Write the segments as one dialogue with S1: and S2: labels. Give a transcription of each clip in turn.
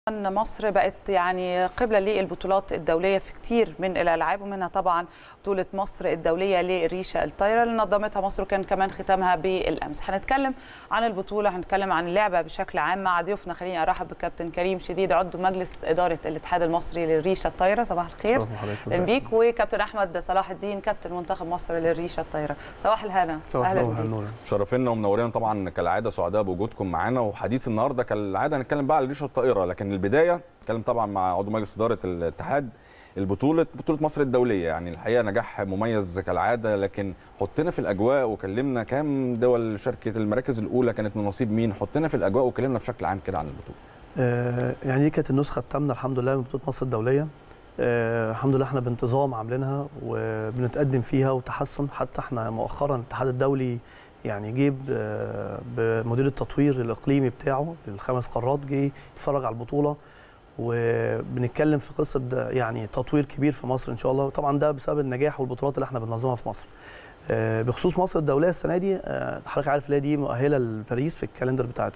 S1: ان مصر بقت يعني قبله للبطولات الدوليه في كتير من الالعاب ومنها طبعا بطوله مصر الدوليه للريشه الطايره اللي نظمتها مصر وكان كمان ختامها بالامس هنتكلم عن البطوله هنتكلم عن اللعبه بشكل عام مع ضيوفنا خليني ارحب بكابتن كريم شديد عضو مجلس اداره الاتحاد المصري للريشه الطايره صباح الخير اهلا بيك وكابتن احمد صلاح الدين كابتن منتخب مصر للريشه الطايره صباح الهنا
S2: اهلا بيك
S3: شرفنا ومنورين طبعا كالعاده سعداء بوجودكم معانا وحديث النهارده كالعاده هنتكلم بقى على الريشه الطائره لكن البدايه نتكلم طبعا مع عضو مجلس اداره الاتحاد البطوله بطوله مصر الدوليه يعني الحقيقه نجاح مميز كالعاده لكن حطنا في الاجواء وكلمنا كام دول شاركت المراكز الاولى كانت من نصيب مين حطنا في الاجواء وكلمنا بشكل عام كده عن البطوله
S2: آه يعني دي كانت النسخه الثامنه الحمد لله من بطوله مصر الدوليه آه الحمد لله احنا بانتظام عاملينها وبنتقدم فيها وتحسن حتى احنا مؤخرا الاتحاد الدولي يعني جه بمدير التطوير الاقليمي بتاعه للخمس قارات جه يتفرج على البطوله وبنتكلم في قصه يعني تطوير كبير في مصر ان شاء الله طبعا ده بسبب النجاح والبطولات اللي احنا بننظمها في مصر بخصوص مصر الدوليه السنه دي حضرتك عارف اللي دي مؤهله لباريس في الكالندر بتاعه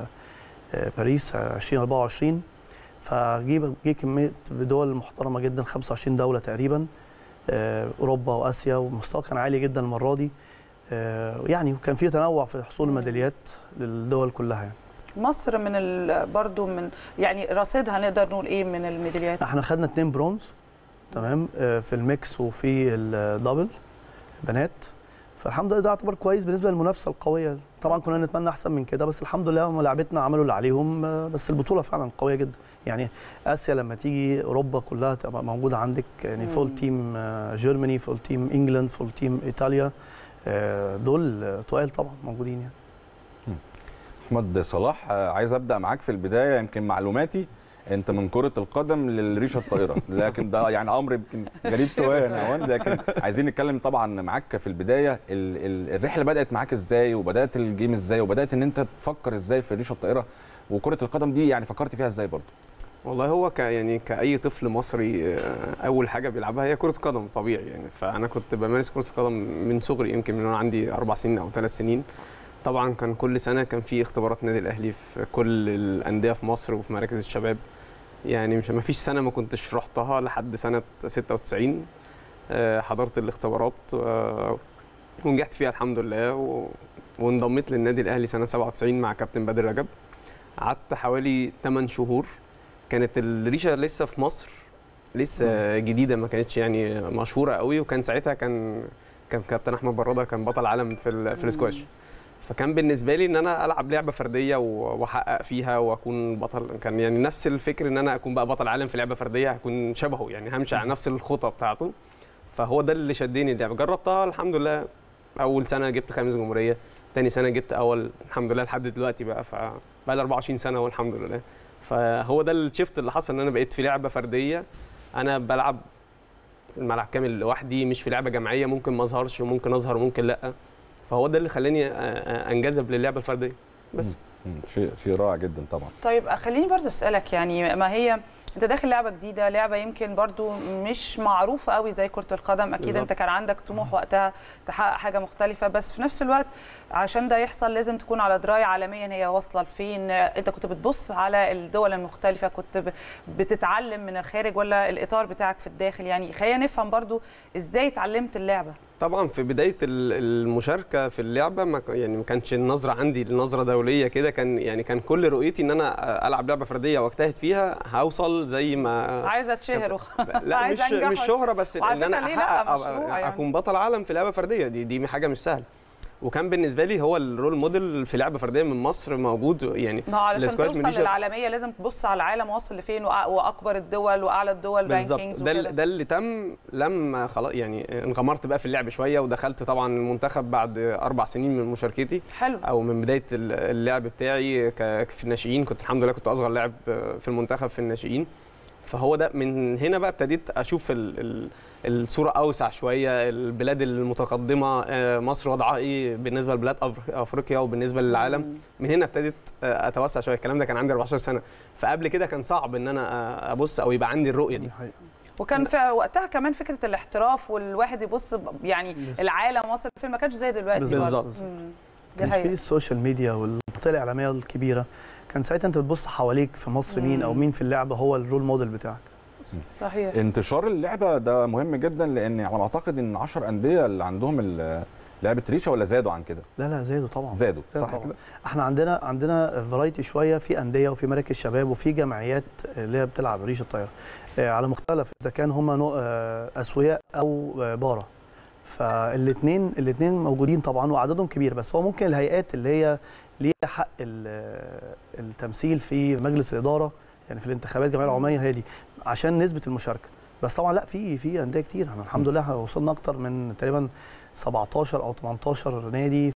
S2: باريس 2024 فجه جه كميه دول محترمه جدا 25 دوله تقريبا اوروبا واسيا والمستوى كان عالي جدا المره دي يعني وكان في تنوع في حصول الميداليات للدول كلها يعني.
S1: مصر من برضو من يعني رصيدها نقدر نقول ايه من الميداليات
S2: احنا خدنا اثنين برونز تمام في الميكس وفي الدبل بنات فالحمد لله ده يعتبر كويس بالنسبه للمنافسه القويه طبعا كنا نتمنى احسن من كده بس الحمد لله هم لعبتنا عملوا اللي عليهم بس البطوله فعلا قويه جدا يعني اسيا لما تيجي اوروبا كلها تبقى موجوده عندك يعني فول تيم جيرماني فول تيم انجلاند فول تيم ايطاليا دول تقال طبعا موجودين يعني
S3: احمد صلاح عايز ابدا معاك في البدايه يمكن معلوماتي انت من كره القدم للريشه الطائره لكن ده يعني امر يمكن غريب شويه نوان لكن عايزين نتكلم طبعا معاك في البدايه ال ال الرحله بدات معاك ازاي وبدات الجيم ازاي وبدات ان انت تفكر ازاي في الريشه الطائره وكره القدم دي يعني فكرت فيها ازاي برضه
S4: والله هو ك يعني كاي طفل مصري اول حاجه بيلعبها هي كره قدم طبيعي يعني فانا كنت بمارس كره القدم من صغري يمكن من وانا عندي اربع سنين او ثلاث سنين طبعا كان كل سنه كان في اختبارات نادي الاهلي في كل الانديه في مصر وفي مراكز الشباب يعني مش ما فيش سنه ما كنتش رحتها لحد سنه 96 حضرت الاختبارات ونجحت فيها الحمد لله وانضميت للنادي الاهلي سنه 97 مع كابتن بدر رجب قعدت حوالي 8 شهور كانت الريشه لسه في مصر لسه جديده ما كانتش يعني مشهوره قوي وكان ساعتها كان كان كابتن احمد براده كان بطل عالم في في السكواش فكان بالنسبه لي ان انا العب لعبه فرديه واحقق فيها واكون بطل كان يعني نفس الفكر ان انا اكون بقى بطل عالم في لعبه فرديه هكون شبهه يعني همشي على نفس الخطه بتاعته فهو ده اللي شدني اللعبه جربتها الحمد لله اول سنه جبت خامس جمهوريه تاني سنه جبت اول الحمد لله لحد دلوقتي بقى فبقى لي 24 سنه والحمد لله فهو ده الشيفت اللي حصل ان انا بقيت في لعبه فرديه انا بلعب الملعب كامل لوحدي مش في لعبه جماعيه ممكن ما اظهرش وممكن اظهر وممكن لا فهو ده اللي خلاني انجذب للعبه الفرديه بس
S3: شيء شيء رائع جدا طبعا
S1: طيب خليني برضو اسالك يعني ما هي انت داخل لعبه جديده لعبه يمكن برضو مش معروفه قوي زي كره القدم اكيد بالزبط. انت كان عندك طموح وقتها تحقق حاجه مختلفه بس في نفس الوقت عشان ده يحصل لازم تكون على درايه عالميا هي واصله لفين انت كنت بتبص على الدول المختلفه كنت بتتعلم من الخارج ولا الاطار بتاعك في الداخل يعني خلينا نفهم برضو ازاي اتعلمت اللعبه
S4: طبعا في بدايه المشاركه في اللعبه ما يعني ما كانش النظره عندي النظره دوليه كده كان يعني كان كل رؤيتي ان انا العب لعبه فرديه واجتهد فيها هوصل زي ما
S1: عايزه اتشهر وخ...
S4: لا مش مش شهره بس ان انا احقق يعني. اكون بطل عالم في لعبه فرديه دي دي حاجه مش سهله وكان بالنسبه لي هو الرول موديل في لعبه فرديه من مصر موجود يعني
S1: ما علشان توصل للعالميه لازم تبص على العالم واصل لفين واكبر الدول واعلى الدول
S4: بالظبط ده ده اللي تم لما خلاص يعني انغمرت بقى في اللعب شويه ودخلت طبعا المنتخب بعد اربع سنين من مشاركتي
S1: حلو
S4: او من بدايه اللعب بتاعي في الناشئين كنت الحمد لله كنت اصغر لاعب في المنتخب في الناشئين فهو ده من هنا بقى ابتديت اشوف ال ال الصوره اوسع شويه البلاد المتقدمه مصر وضعها ايه بالنسبه لبلاد افريقيا وبالنسبه للعالم من هنا ابتديت اتوسع شويه الكلام ده كان عندي 14 سنه فقبل كده كان صعب ان انا ابص او يبقى عندي الرؤيه دي
S1: وكان في وقتها كمان فكره الاحتراف والواحد يبص يعني العالم وصل فين ما كانش زي دلوقتي
S4: بالظبط
S2: كان في السوشيال ميديا التغطيه الاعلاميه الكبيره كان ساعتها انت بتبص حواليك في مصر مين او
S1: مم.
S2: مين في اللعبه هو الرول موديل بتاعك
S1: صحيح
S3: انتشار اللعبه ده مهم جدا لان على ما اعتقد ان 10 انديه اللي عندهم ال- لعبه ريشه ولا زادوا عن كده
S2: لا لا زادوا طبعا
S3: زادوا
S2: زادوا
S3: صح
S2: طبعاً.
S3: كده
S2: احنا عندنا عندنا فرايتي شويه في انديه وفي مراكز شباب وفي جمعيات اللي هي بتلعب ريشه الطايره آه، على مختلف اذا كان هم اسوياء او آه، باره فالاثنين الاثنين موجودين طبعا وعددهم كبير بس هو ممكن الهيئات اللي هي ليها حق ال- التمثيل في مجلس الاداره يعني في الانتخابات الجمعيه العموميه هي دي عشان نسبه المشاركه بس طبعا لا في في انديه كتير احنا الحمد لله وصلنا اكتر من تقريبا 17 او 18 نادي